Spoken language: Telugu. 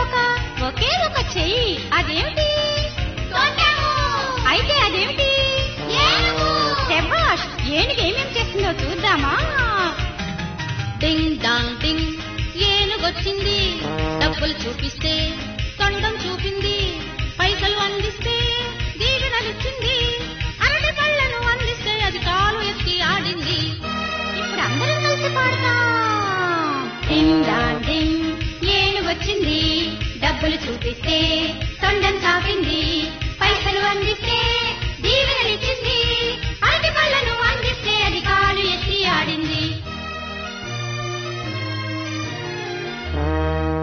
ఒక ఒకే ఒక చెయ్యి అదేమిటి అయితే అదేమిటి శభాష్ ఏనుగు ఏమేం చేస్తుందో చూద్దామా డింగ్ డాంగ్ డింగ్ ఏనుగొచ్చింది డబ్బులు చూపిస్తే తొండం చూపింది పైసలు అందిస్తే దీవెనలిచ్చింది అరటి పళ్ళను అందిస్తే అది కాలు ఎత్తి ఆడింది ఇప్పుడు అందరం కలిసి పాడదాం డింగ్ డాంగ్ డింగ్ ఏనుగు వచ్చింది డబ్బులు చూపిస్తే తొండం చాపింది పైసలు అందిస్తే